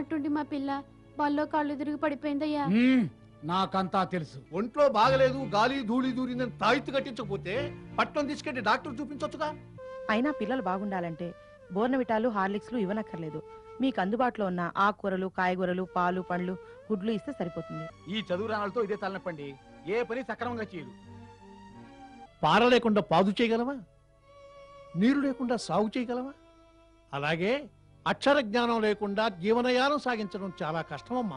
ఉన్నట్టుండి మా పిల్ల బల్లో కాళ్ళు తిరిగి పడిపోయిందయ్యా మ్మ్, నాకంతా తెలుసు ఒంట్లో బాగలేదు గాలి ధూళి దూరిందని తాయిత్తు కట్టించకపోతే పట్నం తీసుకెళ్లి డాక్టర్ చూపించొచ్చుగా అయినా పిల్లలు బాగుండాలంటే బోర్నవిటాలు హార్లిక్స్లు ఇవ్వనక్కర్లేదు మీకు అందుబాటులో ఉన్న ఆకుకూరలు కాయగూరలు పాలు పండ్లు గుడ్లు ఇస్తే సరిపోతుంది ఈ చదువు రానాలతో ఇదే తలనొప్పండి ఏ పని సక్రమంగా చేయదు పార లేకుండా పాదు చేయగలవా నీరు లేకుండా సాగు చేయగలవా అలాగే అక్షర జ్ఞానం లేకుండా జీవనయానం సాగించడం చాలా కష్టమమ్మా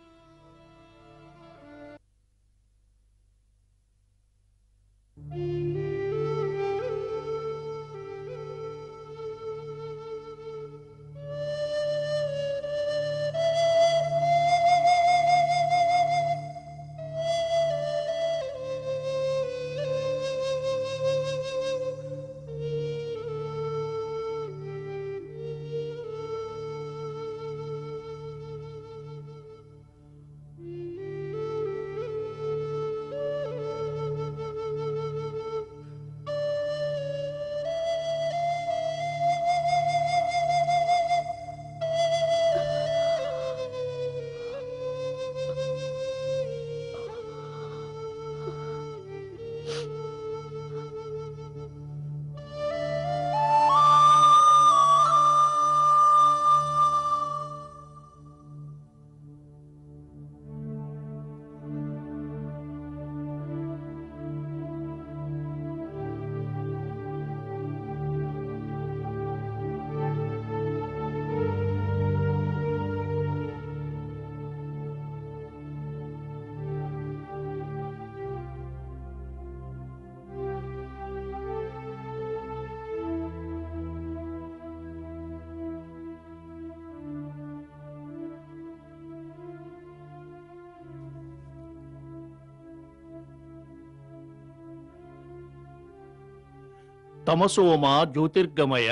తమసోమ జ్యోతిర్గమయ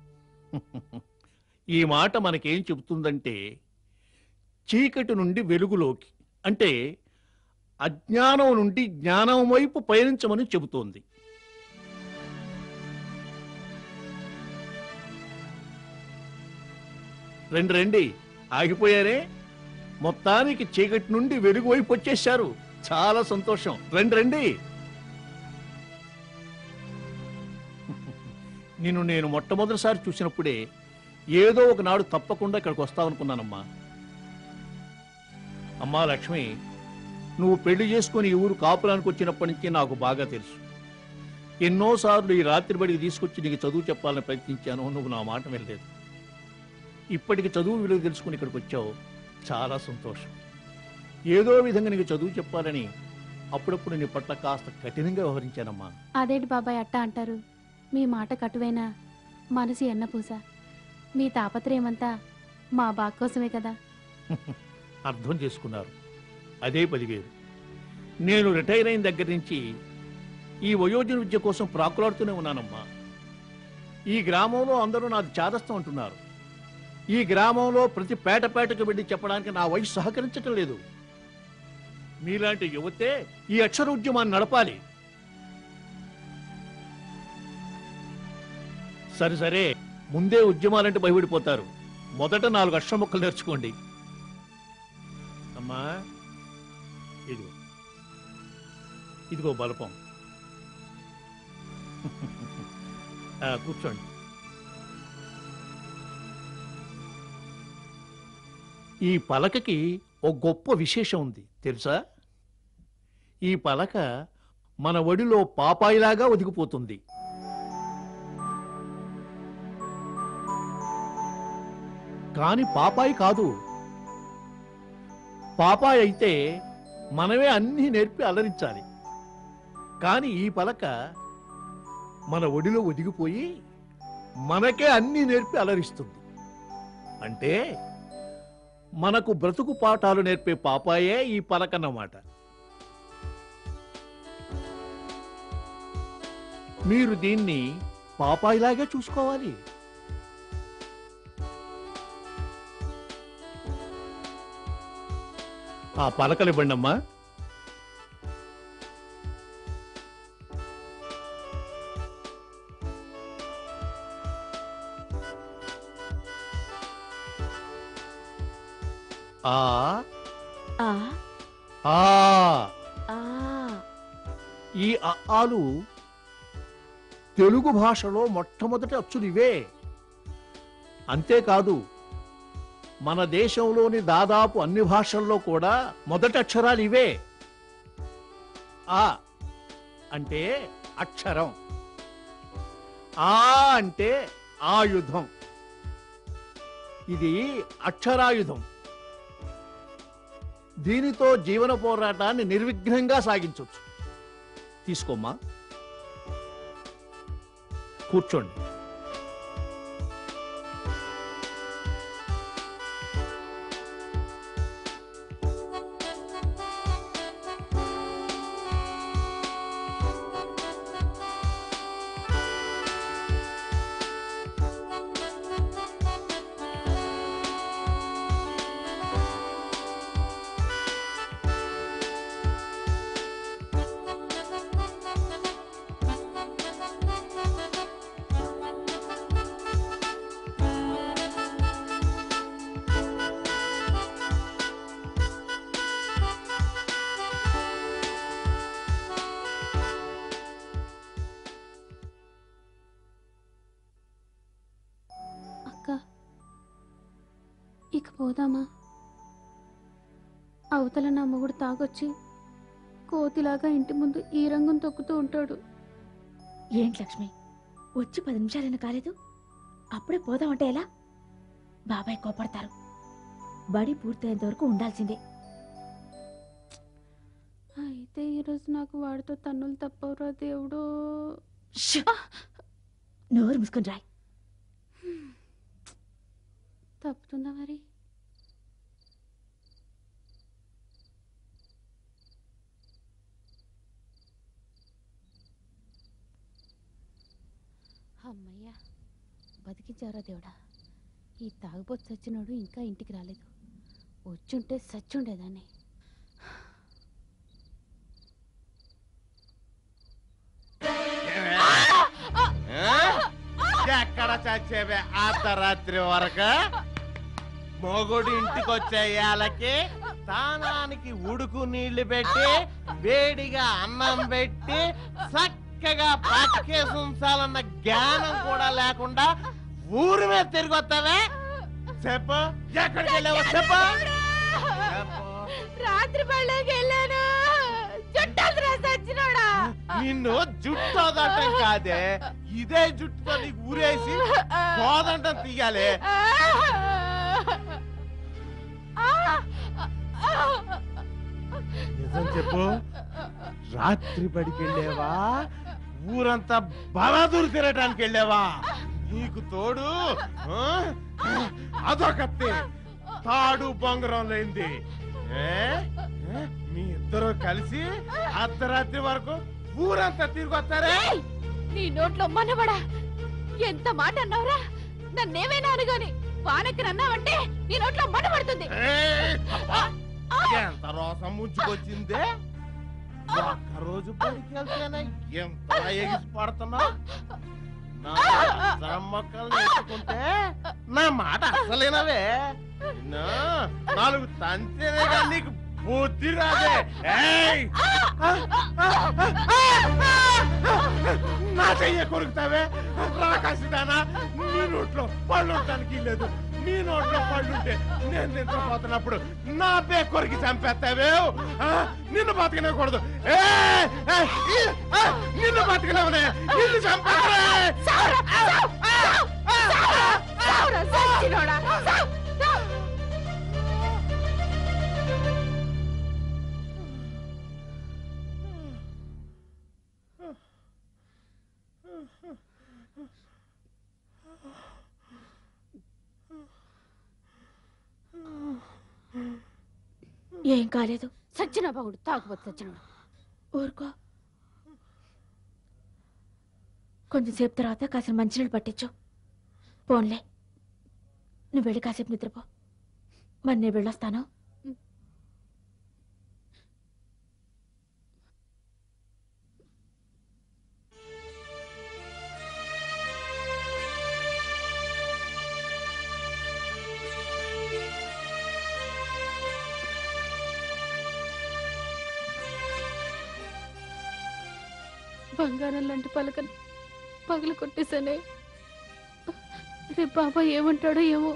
ఈ మాట మనకేం చెబుతుందంటే చీకటి నుండి వెలుగులోకి అంటే అజ్ఞానం నుండి జ్ఞానం వైపు పయనించమని చెబుతోంది రండి రండి ఆగిపోయారే మొత్తానికి చీకటి నుండి వెలుగు వైపు వచ్చేశారు చాలా సంతోషం రండి రండి నిన్ను నేను మొట్టమొదటిసారి చూసినప్పుడే ఏదో ఒకనాడు తప్పకుండా ఇక్కడికి వస్తావనుకున్నానమ్మా అమ్మా లక్ష్మి నువ్వు పెళ్లి చేసుకుని ఈ ఊరు కాపురానికి వచ్చినప్పటి నుంచి నాకు బాగా తెలుసు ఎన్నోసార్లు ఈ రాత్రి బడికి తీసుకొచ్చి నీకు చదువు చెప్పాలని ప్రయత్నించాను నువ్వు నా మాట వినలేదు ఇప్పటికి చదువు విలువ తెలుసుకుని ఇక్కడికి వచ్చావు చాలా సంతోషం ఏదో విధంగా నీకు చదువు చెప్పాలని అప్పుడప్పుడు నీ పట్ల కాస్త కఠినంగా వ్యవహరించానమ్మా అదేంటి బాబాయ్ అట్టా అంటారు మీ మాట కటువైనా మనసు ఎన్నపూస మీ తాపత్రయమంతా మా బాగ్ కోసమే కదా అర్థం చేసుకున్నారు అదే పదివేలు నేను రిటైర్ అయిన దగ్గర నుంచి ఈ వయోజన విద్య కోసం ప్రాకులాడుతూనే ఉన్నానమ్మా ఈ గ్రామంలో అందరూ నాది చాదస్తం అంటున్నారు ఈ గ్రామంలో ప్రతి పేట పేటకు వెళ్ళి చెప్పడానికి నా వయసు సహకరించటం లేదు మీలాంటి యువతే ఈ అక్షర ఉద్యమాన్ని నడపాలి సరే సరే ముందే ఉద్యమాలంటే భయపడిపోతారు మొదట నాలుగు అక్షర ముక్కలు నేర్చుకోండి అమ్మా ఇదిగో ఇదిగో బలపం ఆ, కూర్చోండి ఈ పలకకి ఓ గొప్ప విశేషం ఉంది తెలుసా ఈ పలక మన ఒడిలో పాపాయిలాగా ఒదిగిపోతుంది కాని పాపాయి కాదు పాపాయి అయితే మనమే అన్నీ నేర్పి అలరించాలి కానీ ఈ పలక మన ఒడిలో ఒదిగిపోయి మనకే అన్నీ నేర్పి అలరిస్తుంది అంటే మనకు బ్రతుకు పాఠాలు నేర్పే పాపాయే ఈ పలకన్నమాట మీరు దీన్ని పాపాయిలాగే చూసుకోవాలి ఆ పలకలు ఇవ్వండి అమ్మా ఆ ఆ ఆ ఆ ఈ అ ఆలు తెలుగు భాషలో మొట్టమొదటి అచ్చులు ఇవే అంతేకాదు మన దేశంలోని దాదాపు అన్ని భాషల్లో కూడా మొదటి అక్షరాలు ఇవే ఆ అంటే అక్షరం ఆ అంటే ఆయుధం ఇది అక్షరాయుధం దీనితో జీవన పోరాటాన్ని నిర్విఘ్నంగా సాగించవచ్చు తీసుకోమ్మా కూర్చోండి అక్క ఇక పోదామా అవతల నా మొగుడు తాగొచ్చి కోతిలాగా ఇంటి ముందు ఈ రంగును తొక్కుతూ ఉంటాడు ఏంటి లక్ష్మి వచ్చి పది నిమిషాలైనా కాలేదు అప్పుడే పోదామంటే ఎలా బాబాయ్ కోపడతారు బడి పూర్తయ్యేంత వరకు ఉండాల్సిందే అయితే ఈరోజు నాకు వాడితో తన్నులు తప్పవురా దేవుడు ష్! నోరు మూసుకుని రాయ్ తప్పుతుందా మరి అమ్మయ్యా బతికించారా దేవుడా ఈ తాగుబోతు చచ్చినోడు ఇంకా ఇంటికి రాలేదు వచ్చుంటే సచ్చుండేదాన్ని ఎక్కడ చచ్చేవే అర్ధరాత్రి వరకు మొగుడు ఇంటికి వచ్చేయాలకి తానానికి ఉడుకు నీళ్లు పెట్టి వేడిగా అన్నం పెట్టి చక్కగా పక్కేసి ఉంచాలన్న జ్ఞానం కూడా లేకుండా ఊరి మీద తిరిగి వస్తావే చెప్పు ఎక్కడికి వెళ్ళావు చెప్పు చెప్పు. రాత్రి బళ్ళకి వెళ్ళాను చుట్టాలు సచ్చినోడా నిన్ను జుట్టు వదలటం కాదే ఇదే జుట్టుతో నీకు ఊరేసి కోదంటం తీయాలి నిజం చెప్పు రాత్రి బడికి వెళ్ళేవా ఊరంతా బలాదూరు తిరగటానికి వెళ్ళావా నీకు తోడు ఆ? అదొకత్తి తాడు బొంగరం లేంది ఏ? ఏ? మీ ఇద్దరు కలిసి అర్ధరాత్రి వరకు ఊరంతా తిరిగి వస్తారే నీ నోట్లో మనబడా ఎంత మాట అన్నావురా నన్నేమైనా అనుగాని వానకి అన్నావంటే నీ నోట్లో మనబడుతుంది ఏయ్! అబ్బా! ఎంత రోసం ముంచుకొచ్చిందే ఒక్క రోజు పనికి వెళ్తేనే ఎంత ఎగిసి పడుతున్నావు నా అసలు మొక్కల్ని ఎత్తుకుంటే నా మాట అసలేనవే నిన్ను నాలుగు తంతేనే కానీ నీకు బుద్ధి రాదే ఏయ్! నా చెయ్య కొరుకుతావే రాకాసిదానా నీ నోట్లో పళ్ళు ఉండటానికి లేదు నీ నోట్లో పళ్ళుంటే నేను నిద్రపోతున్నప్పుడు నా బే కొరికి చంపేస్తావే ఆ, నిన్ను బతకనేకూడదు ఏ, ఏ, ఈ, ఆ, నిన్ను బతకలేవనే నిన్ను చంపేస్తానే సావురా, సచ్చినోడా, సావు, సావు. ఏం కాలేదు సచ్చిన బాగుడు తాగుబోతు చచ్చినోడు ఊరుకో కొంచెం సేపు తర్వాత కాసిన మంచినీళ్ళు పట్టించు పోన్లే నువ్వు వెళ్ళి కాసేపు నిద్రపో మరి నేను వెళ్ళొస్తాను బంగారం లాంటి పలకని పగల కొట్టేశానే రేపు బాబా ఏమంటాడో ఏమో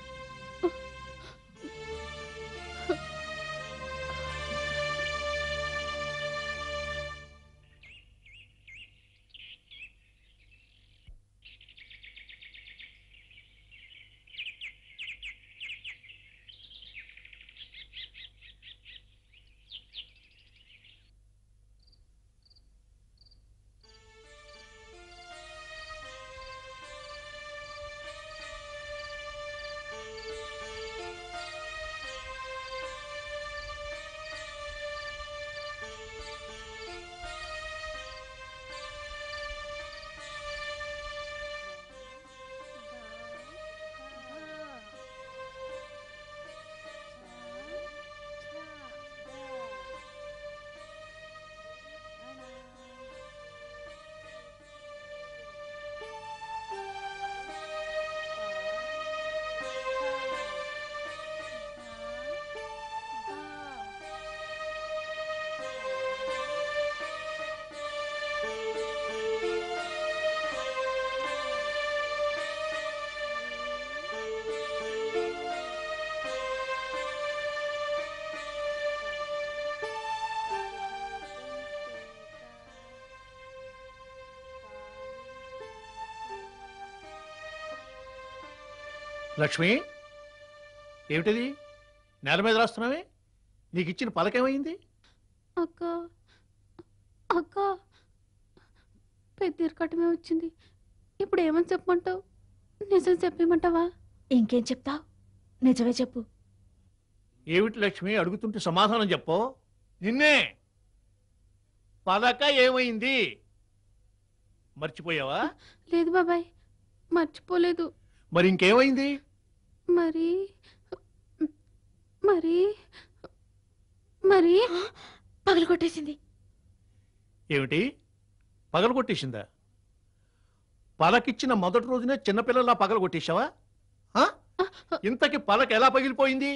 లక్ష్మి ఏమిటది నేల మీద రాస్తున్నావే నీకు ఇచ్చిన పలకేమైంది అక్క అక్క పెద్ద ఇరకటమే వచ్చింది ఇప్పుడు ఏమని చెప్పమంటావు నిజం చెప్పేమంటావా ఇంకేం చెప్తావ్ నిజమే చెప్పు ఏమిటి లక్ష్మి అడుగుతుంటే సమాధానం చెప్పో నిన్నే పలక ఏమైంది మర్చిపోయావా లేదు బాబాయ్ మర్చిపోలేదు మరి ఇంకేమైంది మరి మరి మరి పగలు కొట్టేసింది ఏమిటి పగలు కొట్టేసిందా పలకిచ్చిన మొదటి రోజునే చిన్నపిల్లలా పగలు కొట్టేశావా ఆ? ఇంతకి పలక ఎలా పగిలిపోయింది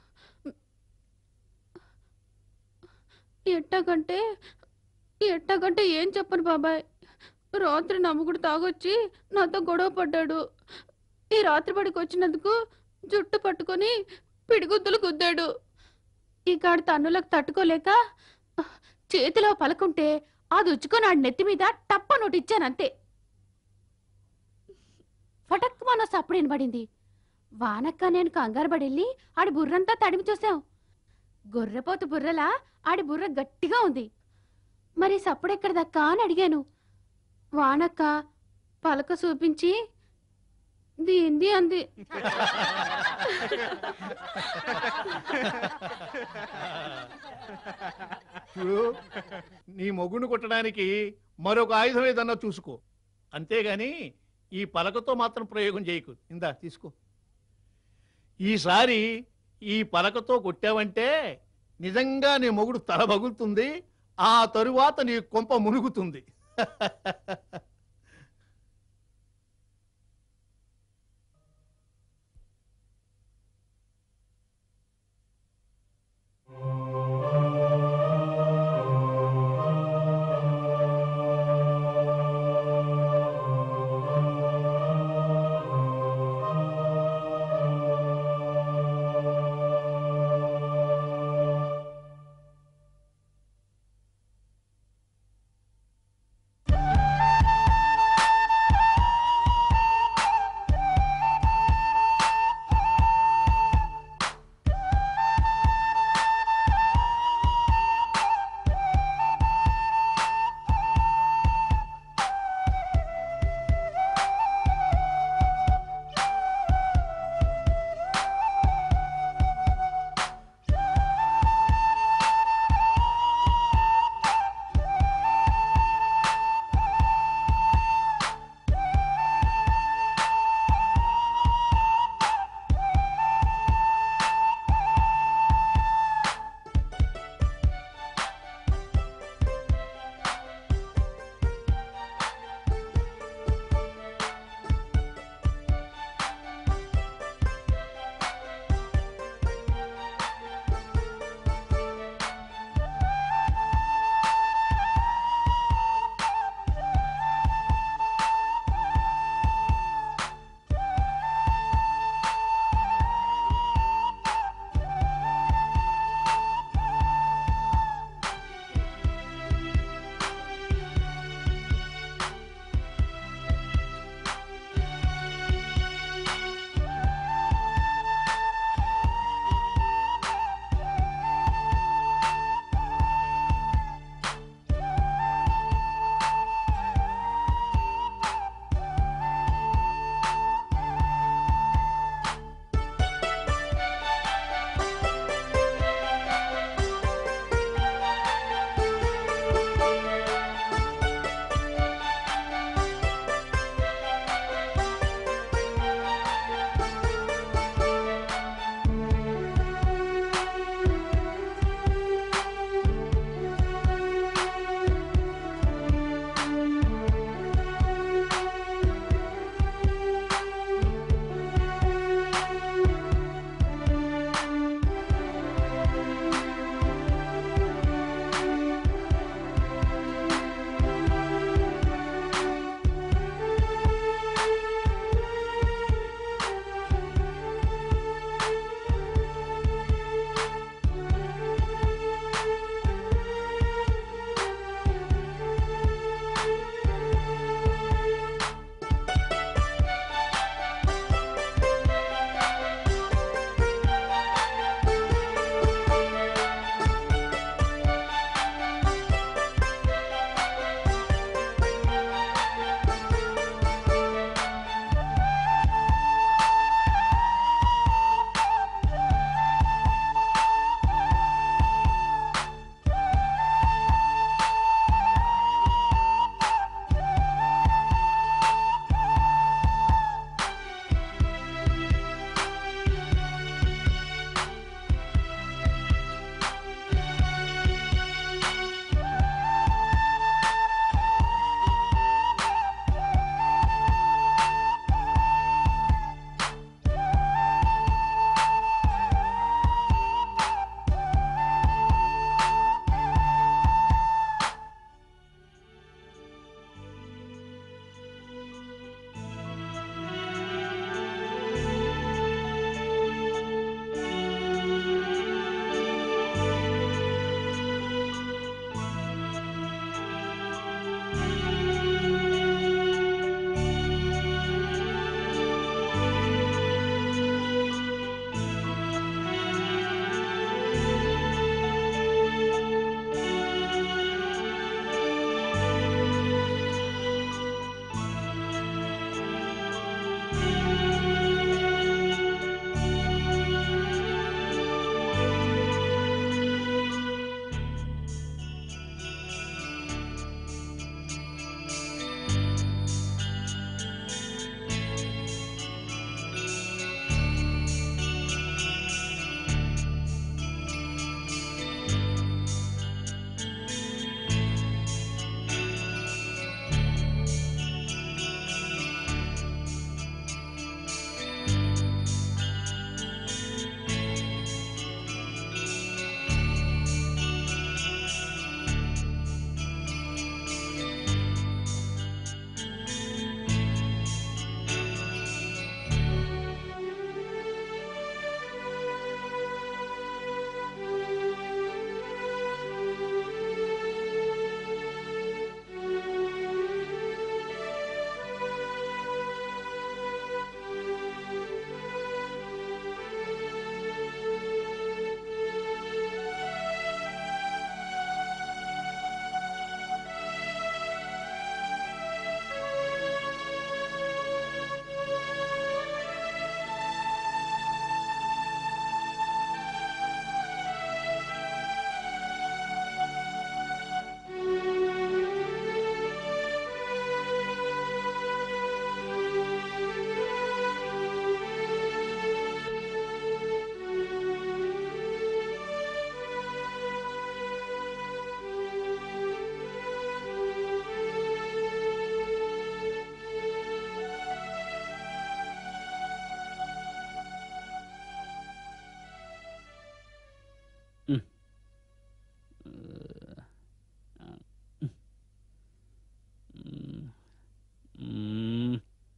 ఎట్టాగంటే ఎట్టాగంటే ఏం చెప్పను బాబాయ్ రాత్రి నమ్ముకుడు తాగొచ్చి నాతో గొడవ పడ్డాడు ఈ రాత్రి పడికి వచ్చినందుకు జుట్టు పట్టుకొని పిడిగుద్దులు గుద్దాడు ఈ కాడు తన్నులకు తట్టుకోలేక చేతిలో పలకుంటే అది ఉచ్చుకొని ఆడి నెత్తి మీద టప్ప నోటి ఇచ్చానంతే ఫటక్ మన సప్పుడేని పడింది వానక్క నేను కంగారు పడెళ్ళి ఆడి బుర్రంతా తడిమి చూసాం గొర్రెపోతు బుర్రలా ఆడి బుర్ర గట్టిగా ఉంది మరి సప్పుడెక్కడ దక్కా అని అడిగాను వానక్క పలక చూపించి దీంది అంది చూడు నీ మొగుడు కొట్టడానికి మరొక ఆయుధం ఏదన్నా చూసుకో అంతేగాని ఈ పలకతో మాత్రం ప్రయోగం చేయకు ఇందా తీసుకో ఈసారి ఈ పలకతో కొట్టావంటే నిజంగా నీ మొగుడు తల పగులుతుంది ఆ తరువాత నీ కొంప మునుగుతుంది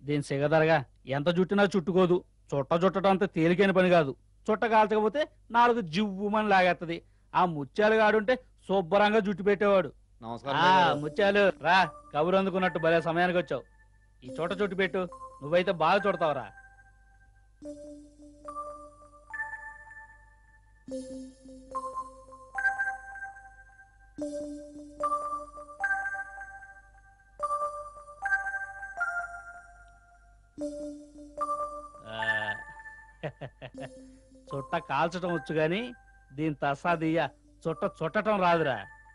దీని సిగదరగా ఎంత చుట్టినా చుట్టుకోదు చుట్ట చుట్టడం అంత తేలికైన పని కాదు చుట్ట కాల్చకపోతే నాలుగు జివ్వుమని లాగేత్తది ఆ ముత్యాలు గాడుంటే శుభ్రంగా జుట్టు పెట్టేవాడు నమస్కారం ఆ అయ్యగారు. ముత్యాలు రా కబురు అందుకున్నట్టు భలే సమయానికి వచ్చావు ఈ చోట చుట్టు పెట్టు నువ్వైతే బాగా చుడతావురా ఆ, చుట్ట కాల్చడం వచ్చు గాని దీని తసాదియ్య చుట్ట చుట్టటం రాదురా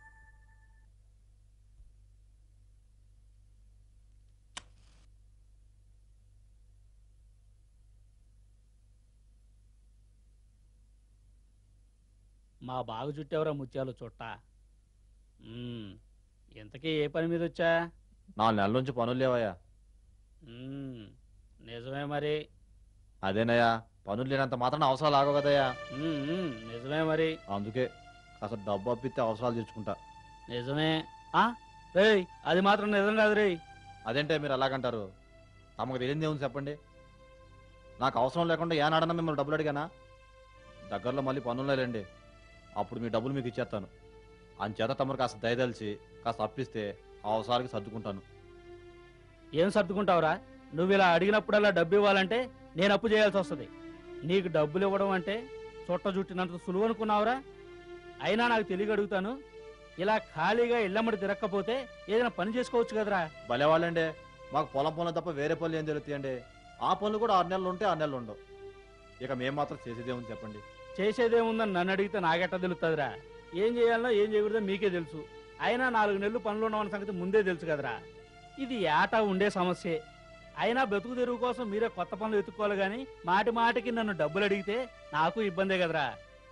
మా బాగా చుట్టేవరా ముత్యాలు చుట్ట ఉమ్, ఇంతకీ ఏ పని మీద వచ్చా నాలుగు నెలల నుంచి పనులు లేవయ్యా ఉమ్, నిజమే మరి అదేనయ్యా పనులు లేనంత మాత్రం అవసరాలు ఆగవు కదయ్యా ఉమ్, ఉమ్, నిజమే మరి అందుకే కాస్త డబ్బు అప్పిస్తే అవసరాలు తెచ్చుకుంటా నిజమే ఆ రేయ్ అది మాత్రం నిజం కాదు రేయ్ అదేంటే మీరు అలాగంటారు తమకు తెలియదు ఏముంది చెప్పండి నాకు అవసరం లేకుండా ఏనాడన్నా మిమ్మల్ని డబ్బులు అడిగానా దగ్గరలో మళ్ళీ పనుల్లో లేండి అప్పుడు మీ డబ్బులు మీకు ఇచ్చేస్తాను అంచేత తమరు కాస్త దయదలిచి కాస్త అప్పిస్తే ఆ అవసరాలకి సర్దుకుంటాను ఏం సర్దుకుంటావురా నువ్వు ఇలా అడిగినప్పుడల్లా డబ్బు ఇవ్వాలంటే నేను అప్పు చేయాల్సి వస్తుంది నీకు డబ్బులు ఇవ్వడం అంటే చుట్ట చుట్టినంత సులువు అనుకున్నావురా అయినా నాకు తెలియక అడుగుతాను ఇలా ఖాళీగా ఇళ్ళమ్మడి తిరక్కపోతే ఏదైనా పని చేసుకోవచ్చు కదరా భలే వాళ్ళండి మాకు పొలం పనులు తప్ప వేరే పనులు ఏం జరుగుతాయండి ఆ పనులు కూడా ఆరు నెలలు ఉంటే ఆరు నెలలు ఉండవు ఇక మేము మాత్రం చేసేదేముంది చెప్పండి చేసేదేముందని నన్ను అడిగితే నాకెట్ట తెలుస్తుందిరా ఏం చేయాలనో ఏం చేయకూడదో మీకే తెలుసు అయినా నాలుగు నెలలు పనులు ఉండవన్న సంగతి ముందే తెలుసు కదరా ఇది ఏటా ఉండే సమస్యే అయినా బతుకు తెరువు కోసం మీరే కొత్త పనులు వెతుక్కోవాలి కానీ మాటి మాటికి నన్ను డబ్బులు అడిగితే నాకు ఇబ్బందే కదరా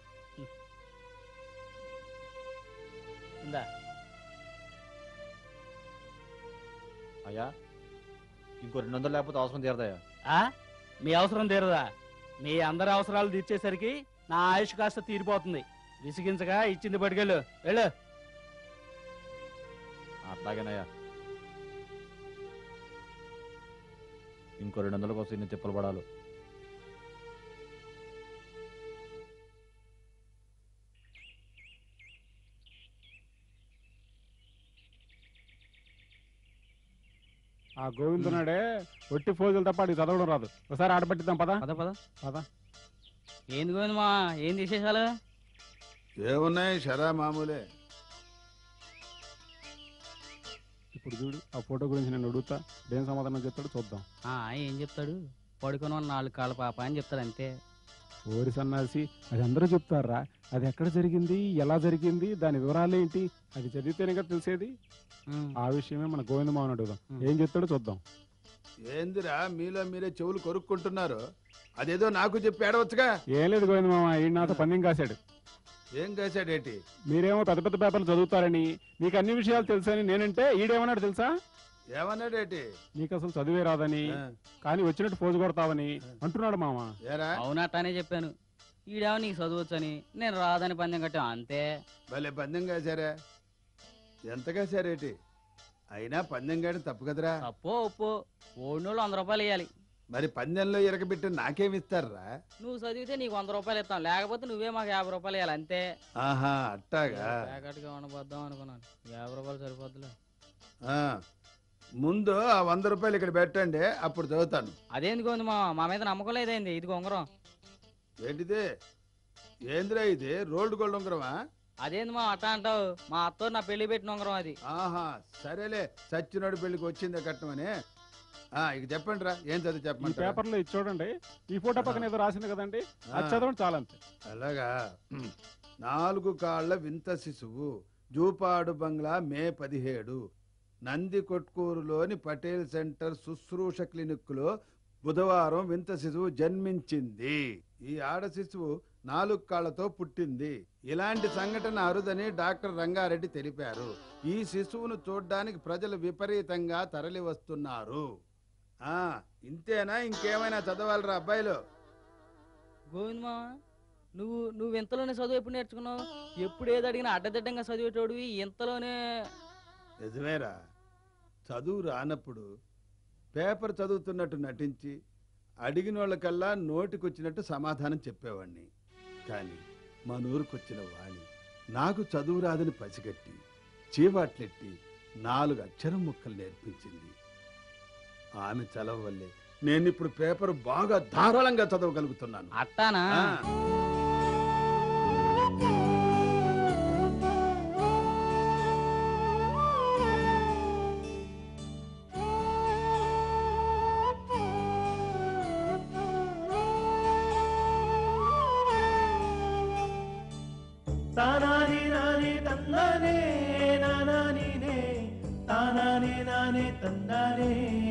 ఇందా అయ్యా ఇంకో రెండు వందలు లేకపోతే అవసరం తీరదయ్యా ఆ? మీ అవసరం తీరదా మీ అందరి అవసరాలు తీర్చేసరికి నా ఆయుష్ కాస్త తీరిపోతుంది విసిగించగా ఇచ్చింది పట్టుకెళ్ళు వెళ్ళు అట్లాగేనయ్యా ఇంకో రెండు వందల కోసం ఇన్ని తిప్పలు పడాలి ఆ గోవిందునాడే ఒట్టి ఫోజులు తప్ప ఆడికి చదవడం రాదు ఒకసారి ఆడబట్టిద్దాం పదా పద పద పద ఏంది గోవింద మా ఏం విశేషాలు ఏమున్నాయి షరా మామూలే ఇప్పుడు చూడు ఆ ఫోటో గురించి నేను అడుగుతా ఏం సమాధానం చెప్తాడు చూద్దాం ఆ, ఏం చెప్తాడు పడుకొని ఉన్న నాలుగు కాళ్ళ పాప అని చెప్తాడు అంతే ఓరి సన్నాసి అది అందరూ చెప్తారా అది ఎక్కడ జరిగింది ఎలా జరిగింది దాని వివరాలు ఏంటి అది చదివితేనే కదా తెలిసేది ఉమ్. ఆ విషయమే మన గోవిందమావని అడుగుదాం ఏం చెప్తాడో చూద్దాం ఏందిరా మీలో మీరే చెవులు కొరుక్కుంటున్నారు అదేదో నాకు చెప్పి ఏడవచ్చుగా ఏం లేదు గోవిందమామ ఈ నాతో పందెం కాశాడు ఏం కాశాడేటి మీరేమో పెద్ద పెద్ద పేపర్లు చదువుతారని మీకు అన్ని విషయాలు తెలుసని నేనంటే ఈడేమన్నాడు తెలుసా ఏమన్నాడేటి నీకు అసలు చదివే రాదని ఆ, కానీ వచ్చినట్టు పోజు కొడతావని అంటున్నాడు మామ ఏరా అవునట్టానే చెప్పాను ఈడేమో నీకు చదవచ్చని నేను రాదని పందెం కట్టాం అంతే భలే పందెం కాశారా ఎంత కాశారేటి అయినా పందెం కాడి తప్పు కదరా తప్పో ఒప్పో ఓడినోళ్ళు వంద రూపాయలు ఇవ్వాలి మరి పందెంలో ఇరకబెట్టి నాకేమిస్తారా నువ్వు చదివితే నీకు వంద రూపాయలు ఇస్తాం లేకపోతే నువ్వే మాకు యాభై రూపాయలు ఇవ్వాలి అంతే ఆహా అట్టాగా ప్యాకెట్గా ఉండబోద్దాం అనుకున్నాను యాభై రూపాయలు సరిపోద్దులే ఆ, ముందు ఆ వంద రూపాయలు ఇక్కడ పెట్టండి అప్పుడు చదువుతాను అదేంది గోవింద మా మా మీద నమ్మకం లేదైంది ఇది ఉంగరం ఏంటిది ఏందిరా ఇది రోల్డ్ గోల్డ్ ఉంగరమా అదేంది మా అట్ట అంటావు మా అత్తో నా పెళ్లి పెట్టిన ఉంగరం అది ఆహా సరేలే సచ్చినోడి పెళ్లికి వచ్చిందే కట్టమని ఆ, ఇక చెప్పండి రా ఏం చదివి ఈ చెప్పండి పేపర్లో ఇది చూడండి ఈ ఫోటో పక్కన ఏదో రాసింది కదండి అది చదవండి చాలా అంతే అలాగా హ్మ్. నాలుగు కాళ్ళ వింత శిశువు జూపాడు బంగ్లా మే పదిహేడు నంది కొట్కూరులోని పటేల్ సెంటర్ శుశ్రూష క్లినిక్లో బుధవారం వింత శిశువు జన్మించింది ఈ ఆడ శిశువు నాలుగు కాళ్లతో పుట్టింది ఇలాంటి సంఘటన అరుదని డాక్టర్ రంగారెడ్డి తెలిపారు ఈ శిశువును చూడ్డానికి ప్రజలు విపరీతంగా తరలి వస్తున్నారు ఆ ఇంతేనా ఇంకేమైనా చదవాలరా అబ్బాయిలు గోవింద్ మామ నువ్వు నువ్వు ఇంతలోనే చదువు ఎప్పుడు నేర్చుకున్నావు ఎప్పుడు ఏది అడిగినా అడ్డదిడ్డంగా చదివేటోడివి ఇంతలోనే నిజమేరా చదువు రానప్పుడు పేపర్ చదువుతున్నట్టు నటించి అడిగిన వాళ్ళకల్లా నోటికొచ్చినట్టు సమాధానం చెప్పేవాణ్ణి కానీ మా నూరుకొచ్చిన వాణి నాకు చదువు రాదని పసిగట్టి చీవాట్లెట్టి నాలుగు అక్షరం ముక్కలు నేర్పించింది ఆమె చలవ వల్లే నేనిప్పుడు పేపర్ బాగా ధారాళంగా చదవగలుగుతున్నాను అట్టానా ఆ. తానాని నాని తందానే నానానినే తానానే నానే తందానే